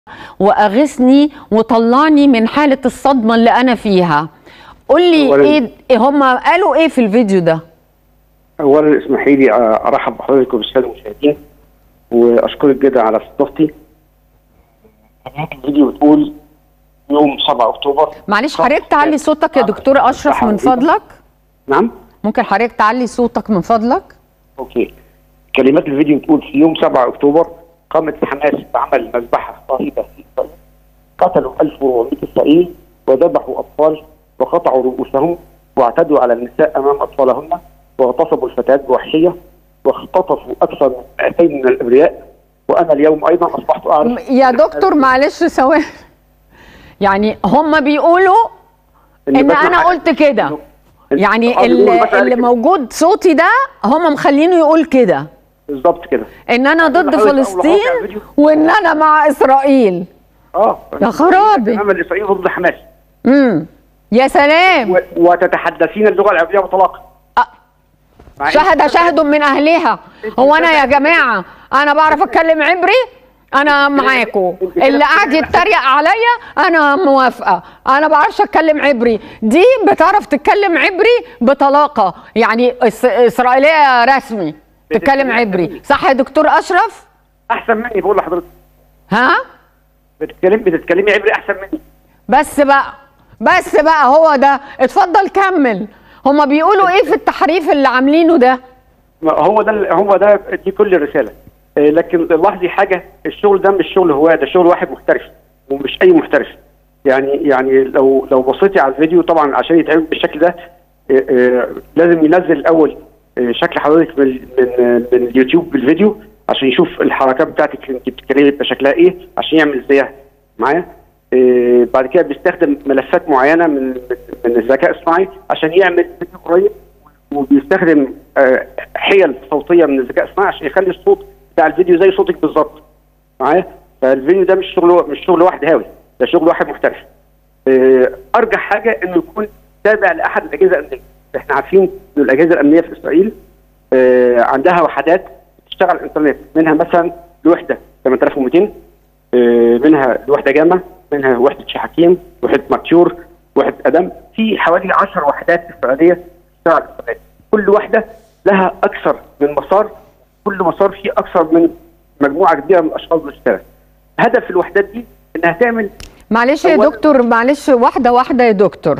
واغثني وطلعني من حاله الصدمه اللي انا فيها قول لي أولاً- ايه هم قالوا ايه في الفيديو ده اولا اسمحي لي ارحب بحضرتك وبالساده المشاهدين واشكرك جدا على استضافتي. حضرتك الفيديو بتقول يوم 7 اكتوبر معلش حضرتك تعلي صوتك يا دكتور اشرف من فضلك نعم ممكن حضرتك تعلي صوتك من فضلك اوكي كلمات الفيديو بتقول في يوم 7 اكتوبر قامت حماس بعمل مذبحه رهيبه في اسرائيل قتلوا 1400 اسرائيلي وذبحوا اطفال وقطعوا رؤوسهم واعتدوا على النساء امام اطفالهن واغتصبوا الفتيات بوحشيه واختطفوا اكثر من 200 من الابرياء وانا اليوم ايضا اصبحت اعرف يا دكتور معلش ثواني يعني هم بيقولوا ان بس انا حاجة- قلت كده إنه- يعني آه، بيقولوا اللي, بس قال اللي كده. موجود صوتي ده هم مخلينه يقول كده بالظبط كده ان انا ضد حضرتك أول فلسطين حاجة فيديو. وان انا مع اسرائيل اه يا خرابي. امام الاسرائيلي ضد حماس امم يا سلام و- وتتحدثين اللغه العربيه بطلاقه أ- مع إن- شهد شاهد من اهلها هو انا يا جماعه انا بعرف اتكلم عبري انا معاكم انت كده اللي قاعد بتتكلم يتريق عليا انا موافقه انا بعرفش اتكلم عبري دي بتعرف تتكلم عبري بطلاقه يعني إس- اسرائيليه رسمي تتكلم عبري صح يا دكتور اشرف احسن مني بقول لحضرتك ها بتتكلم بتتكلمي عبري احسن مني بس بقى بس بقى هو ده اتفضل كمل هما بيقولوا ايه في التحريف اللي عاملينه ده ما هو ده هو ده دي كل الرساله آه، لكن لاحظي حاجه الشغل ده مش شغل هواه ده شغل واحد محترف ومش اي محترف يعني يعني لو لو بصيتي على الفيديو طبعا عشان يتعمل بالشكل ده آه، آه، لازم ينزل الاول آه، شكل حضرتك من من من اليوتيوب بالفيديو عشان يشوف الحركات بتاعتك اللي انت بتتكلمي يبقى شكلها ايه عشان يعمل زيها معايا آه، بعد كده بيستخدم ملفات معينه من من- من الذكاء الصناعي عشان يعمل فيديو قريب وبيستخدم آه، حيل صوتيه من الذكاء الصناعي عشان يخلي الصوت بتاع الفيديو زي صوتك بالظبط معايا فالفيديو ده مش شغل مش شغل واحد هاوي ده شغل واحد محترف آه، ارجح حاجه انه يكون تابع لاحد الاجهزه الامنيه احنا عارفين ان الاجهزه الامنيه في اسرائيل آه، عندها وحدات بتشتغل على الانترنت منها مثلا الوحده 8200 آه، منها الوحده جامه منها وحده شحاتين وحده ماتيور وحده ادم في حوالي 10 وحدات اسرائيليه بتشتغل على الانترنت كل واحده لها اكثر من مسار كل مسار فيه اكثر من مجموعه كبيره من الاشخاص بتشتغل هدف الوحدات دي انها تعمل معلش يا أولاً- دكتور معلش واحدة واحدة يا دكتور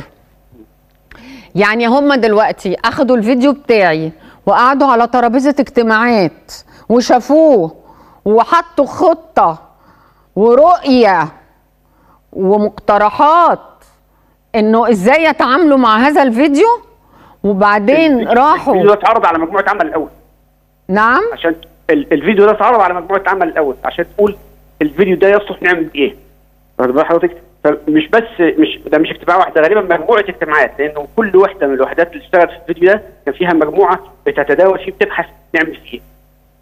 يعني هم دلوقتي اخدوا الفيديو بتاعي وقعدوا على ترابيزة اجتماعات وشافوه وحطوا خطة ورؤية ومقترحات انه ازاي يتعاملوا مع هذا الفيديو وبعدين الفيديو راحوا ده اتعرض على مجموعه عمل الاول نعم عشان ال- الفيديو ده اتعرض على مجموعه عمل الاول عشان تقول الفيديو ده يصلح نعمل ايه واخد بال حضرتك فمش بس مش ده مش اجتماع واحد ده غالبا مجموعه اجتماعات لانه كل واحده من الوحدات اللي اشتغلت في الفيديو ده كان فيها مجموعه بتتداول فيه بتبحث نعمل فيه إيه.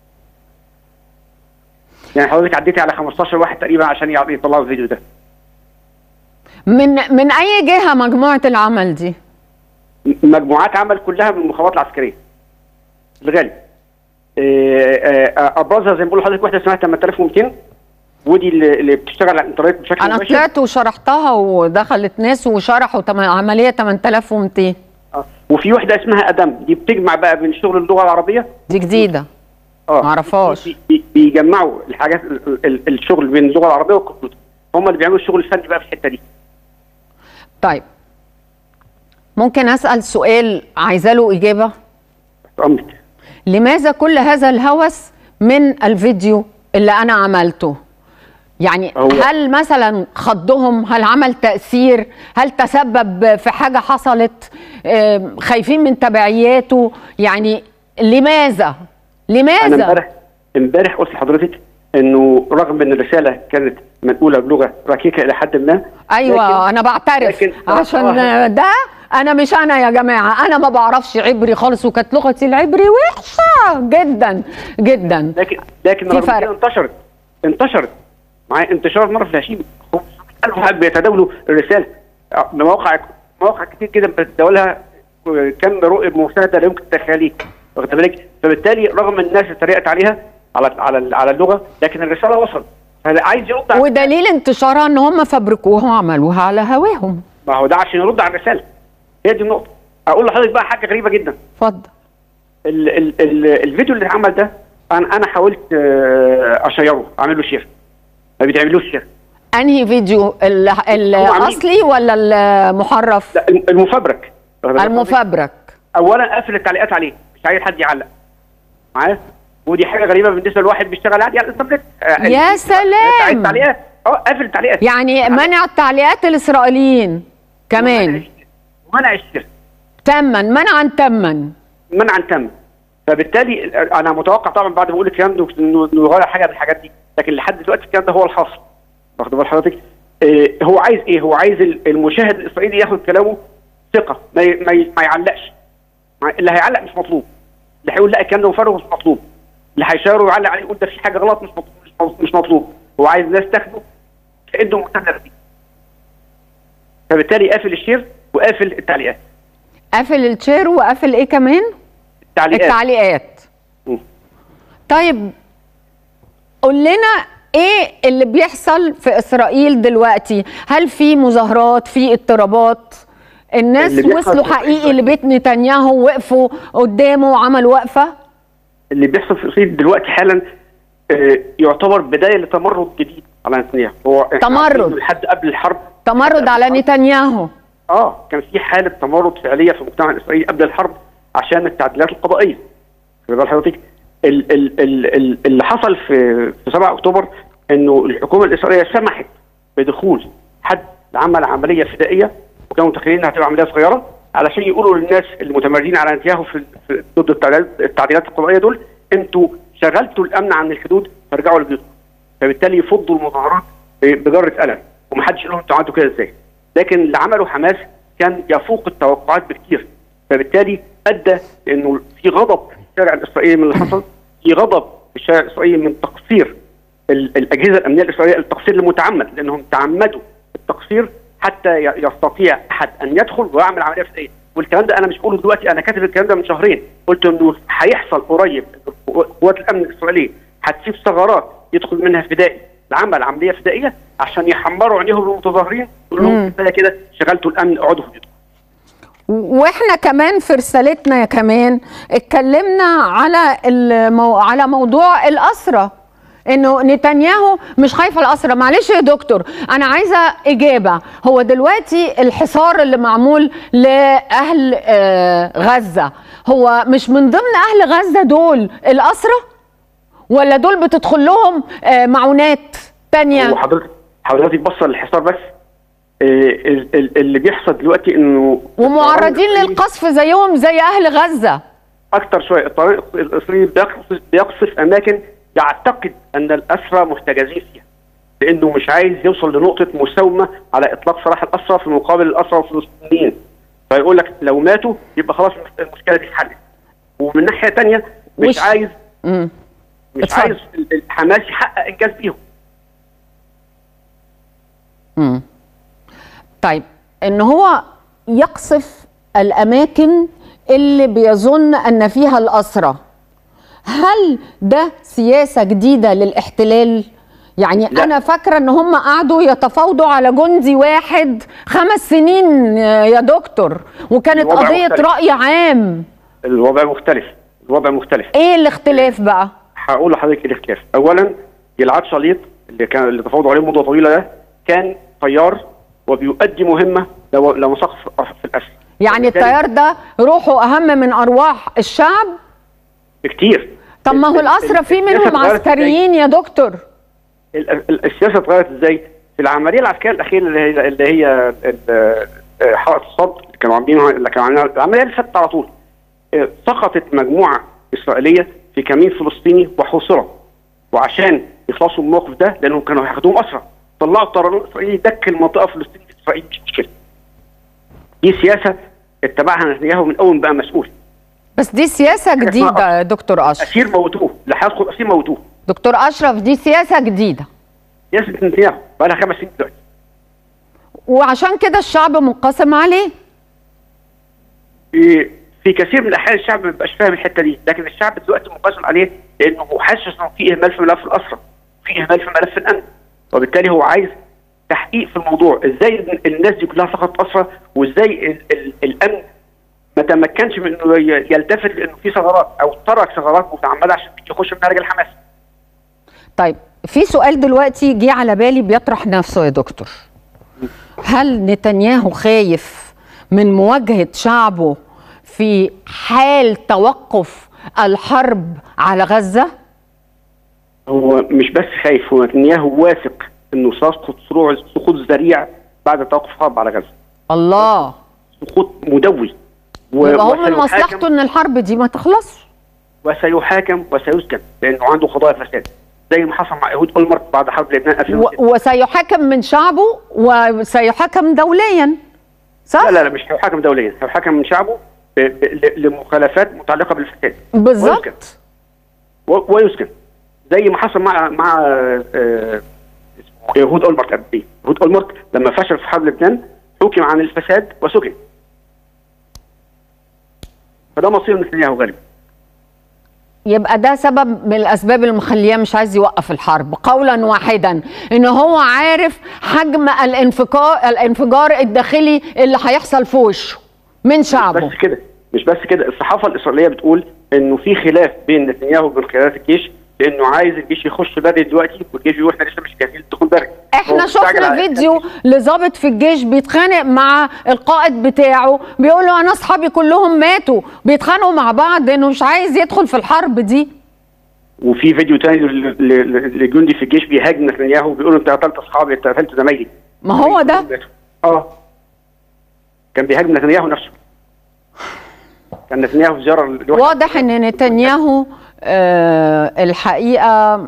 يعني حضرتك عديتي على 15 واحد تقريبا عشان يعطي- يطلعوا الفيديو ده من من اي جهة مجموعة العمل دي م- مجموعات عمل كلها من المخابرات العسكريه الغالب آه، آه، ابرزها زي ما بقول لحضرتك واحده اسمها 8200 ودي اللي اللي بتشتغل على الانترنت بشكل انا مباشر طلعت وشرحتها ودخلت ناس وشرحوا تم- عملية 8200 آه. وفي واحده اسمها ادم دي بتجمع بقى بين شغل اللغه العربيه دي جديدة اه معرفهاش. بي- بي- بيجمعوا الحاجات ال- ال- الشغل بين اللغه العربيه والكمبيوتر هم اللي بيعملوا الشغل الفني بقى في الحته دي طيب ممكن اسال سؤال عايزه له اجابه امرك لماذا كل هذا الهوس من الفيديو اللي انا عملته يعني هو- هل مثلا خضهم هل عمل تاثير هل تسبب في حاجه حصلت آم، خايفين من تبعياته يعني لماذا انا لماذا امبارح امبارح قلت لحضرتك انه رغم ان الرساله كانت منقوله بلغه ركيكه الى حد ما ايوه لكن- انا بعترف لكن- عشان آه. ده انا مش انا يا جماعه انا ما بعرفش عبري خالص وكانت لغتي العبري وحشه جدا جدا لكن لكن في رغم فرق. كده انتشرت انتشرت مع انتشار مره في الهشيم 500000 واحد بيتداولوا الرساله آه، مواقع مواقع كتير جدا بتتداولها آه، كم رؤيه مشاهده لا يمكن تخيليه واخد بالك فبالتالي رغم الناس اتريقت عليها على على على اللغه لكن الرساله وصلت عايز يرد على ودليل انتشارها ان هم فبركوها وعملوها على هواهم ما هو ده عشان يرد على الرساله هي دي النقطه اقول لحضرتك بقى حاجه غريبه جدا اتفضل ال ال ال الفيديو اللي اتعمل ده انا انا حاولت آه، اشيره اعمل له شير ما بيتعملوش شير انهي فيديو ال- عاملين- الاصلي ولا المحرف لا الم- المفبرك المفبرك اولا قافل التعليقات عليه مش عايز حد يعلق معايا ودي حاجه غريبه بالنسبه لواحد بيشتغل عادي على الانترنت آه، يا ال- عايز سلام تعليقات اه قافل التعليقات يعني منع التعليقات الاسرائيليين كمان منع الشير تما منعا تما منعا تام فبالتالي انا متوقع طبعا بعد ما اقول الكلام ده انه إنه يغير حاجه من الحاجات دي لكن لحد دلوقتي الكلام ده هو الحاصل واخد بال حضرتك آه، هو عايز ايه هو عايز ال- المشاهد الاسرائيلي ياخد كلامه ثقه ما ي- ما, ي- ما يعلقش مع- اللي هيعلق مش مطلوب اللي هيقول لا الكلام ده مفرغ مش مطلوب اللي هيشاور ويعلق عليه يقول ده في حاجه غلط مش مطلوب مش مطلوب, مش مطلوب. هو عايز الناس تاخده كانه مهتم بيه فبالتالي قافل الشير وقافل التعليقات قافل الشير وقافل ايه كمان التعليقات التعليقات مم. طيب قول لنا ايه اللي بيحصل في اسرائيل دلوقتي هل في مظاهرات في اضطرابات الناس اللي بيحصل وصلوا في حقيقي إسرائيل. لبيت نتنياهو وقفوا قدامه وعملوا وقفه اللي بيحصل في اسرائيل دلوقتي حالا آه، يعتبر بدايه لتمرد جديد على نتنياهو هو إحنا تمرد. عارفين إنه لحد قبل الحرب تمرد على نتنياهو اه كان في حاله تمرد فعليه في المجتمع الاسرائيلي قبل الحرب عشان التعديلات القضائيه خلي بال حضرتك ال- ال- ال- ال- اللي حصل في في 7 اكتوبر انه الحكومه الاسرائيليه سمحت بدخول حد عمل عمليه فدائيه وكانوا متخيلين انها هتبقى عمليه صغيره علشان يقولوا للناس المتمردين على نتنياهو في في- ضد التعديلات التعديلات القضائيه دول انتوا شغلتوا الامن عن الحدود فارجعوا لبيوتكم فبالتالي يفضوا المظاهرات بجره قلم ومحدش يقول لهم انتوا عملتوا كده ازاي لكن اللي عمله حماس كان يفوق التوقعات بكتير فبالتالي ادى انه في غضب في الشارع الاسرائيلي من اللي حصل في غضب في الشارع الاسرائيلي من تقصير ال- الاجهزه الامنيه الاسرائيليه التقصير المتعمد لانهم تعمدوا التقصير حتى ي- يستطيع احد ان يدخل ويعمل عمليه فدائيه والكلام ده انا مش بقوله دلوقتي انا كاتب الكلام ده من شهرين قلت انه هيحصل قريب إن قوات الامن الاسرائيليه هتسيب ثغرات يدخل منها فدائي لعمل عمليه فدائيه عشان يحمروا عينيهم للمتظاهرين يقول لهم كفايه كده شغلتوا الامن اقعدوا في بيوتكم واحنا كمان في رسالتنا كمان اتكلمنا على المو... على موضوع الاسرى انه نتنياهو مش خايف على الاسرى معلش يا دكتور انا عايزه اجابه هو دلوقتي الحصار اللي معمول لاهل آه، غزه هو مش من ضمن اهل غزه دول الاسرى ولا دول بتدخل لهم آه، معونات تانية وحضرتك حضرتك بص للحصار بس آه، ال- ال- اللي بيحصل دلوقتي انه ومعرضين للقصف زيهم زي اهل غزه اكتر شويه الطريق الاسرائيلي بيقصف بيقصف اماكن يعتقد ان الاسرى محتجزين فيها لانه مش عايز يوصل لنقطه مساومه على اطلاق سراح الاسرى في مقابل الاسرى الفلسطينيين فيقول لك لو ماتوا يبقى خلاص المشكله دي اتحلت ومن ناحيه تانية مش وش- عايز مم. مش اتفضل. عايز ال- ال- حماس يحقق انجاز بيهم مم. طيب ان هو يقصف الاماكن اللي بيظن ان فيها الاسرى هل ده سياسه جديده للاحتلال يعني لا. انا فاكره ان هم قعدوا يتفاوضوا على جندي واحد خمس سنين يا دكتور وكانت الوضع قضيه مختلف. راي عام الوضع مختلف الوضع مختلف ايه الاختلاف بقى هقول لحضرتك ايه الاختلاف اولا جلعاد شليط اللي كان اللي تفاوضوا عليه مده طويله ده كان طيار وبيؤدي مهمه لو- لمساق في في الاسر يعني وبالتالي الطيار ده روحه اهم من ارواح الشعب بكتير طب ما هو ال- الاسرى في السياسة منهم اتغيرت عسكريين يا دكتور ال- ال- السياسه اتغيرت ازاي؟ في العمليه العسكريه الاخيره اللي هي اللي هي ال- آه، حائط الصد اللي كانوا عاملينها اللي كانوا عاملينها العمليه اللي فاتت على طول آه، سقطت مجموعه اسرائيليه في كمين فلسطيني وحوصرت وعشان يخلصوا من الموقف ده لانهم كانوا هياخدوهم اسرى طلعوا الطيران الاسرائيلي دك المنطقه الفلسطينيه في اسرائيل مش مشكله دي سياسه اتبعها نتنياهو من اول ما بقى مسؤول بس دي سياسة اسمها جديدة يا دكتور أشرف اسير موتوه اللي هيدخل اسير موتوه دكتور أشرف دي سياسة جديدة سياسه نتنياهو بقى لها خمس سنين دلوقتي وعشان كده الشعب منقسم عليه في في كثير من الاحيان الشعب ما بيبقاش فاهم الحته دي لكن الشعب دلوقتي منقسم عليه لانه حاسس انه في اهمال في ملف الاسرى في اهمال في ملف الامن وبالتالي هو عايز تحقيق في الموضوع ازاي الناس دي كلها سقطت اسرى وازاي ال ال الامن ما تمكنش من انه ي- يلتفت لانه في ثغرات او ترك ثغرات متعمده عشان يخش منها رجال حماس طيب في سؤال دلوقتي جه على بالي بيطرح نفسه يا دكتور هل نتنياهو خايف من مواجهة شعبه في حال توقف الحرب على غزة؟ هو مش بس خايف هو نتنياهو واثق انه سيسقط سروع سقوط ذريع بعد توقف الحرب على غزه الله سقوط مدوي و- يبقى هو من وسيحاكم- مصلحته ان الحرب دي ما تخلصش وسيحاكم وسيسجن لانه عنده قضايا فساد زي ما حصل مع يهود اولمرت بعد حرب لبنان و- 2006 وسيحاكم من شعبه وسيحاكم دوليا صح؟ لا لا لا مش هيحاكم دوليا هيحاكم من شعبه ب- ب- ل- لمخالفات متعلقه بالفساد بالظبط و- ويسجن زي ما حصل مع مع آه، اسمه يهود اولمرت قبل إيه؟ يهود اولمرت لما فشل في حرب لبنان حكم عن الفساد وسجن فده مصير نتنياهو غالبا يبقى ده سبب من الاسباب اللي مخليه مش عايز يوقف الحرب قولا واحدا ان هو عارف حجم الانفجار الانفجار الداخلي اللي هيحصل في وشه من شعبه بس كده مش بس كده الصحافه الاسرائيليه بتقول انه في خلاف بين نتنياهو وبين قيادات الجيش لانه عايز الجيش يخش بري دلوقتي والجيش بيقول احنا لسه مش جاهزين للدخول بري هو احنا مستعجل شفنا على- فيديو لظابط في الجيش بيتخانق مع القائد بتاعه بيقول له انا اصحابي كلهم ماتوا بيتخانقوا مع بعض انه مش عايز يدخل في الحرب دي وفي فيديو تاني ل- ل- لجندي في الجيش بيهاجم نتنياهو بيقول له انت قتلت اصحابي انت قتلت زمايلي ما هو ده اه كان بيهاجم نتنياهو نفسه كان نتنياهو في زياره لوحده. واضح ان نتنياهو آه الحقيقه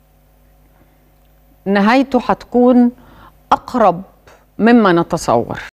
نهايته هتكون اقرب مما نتصور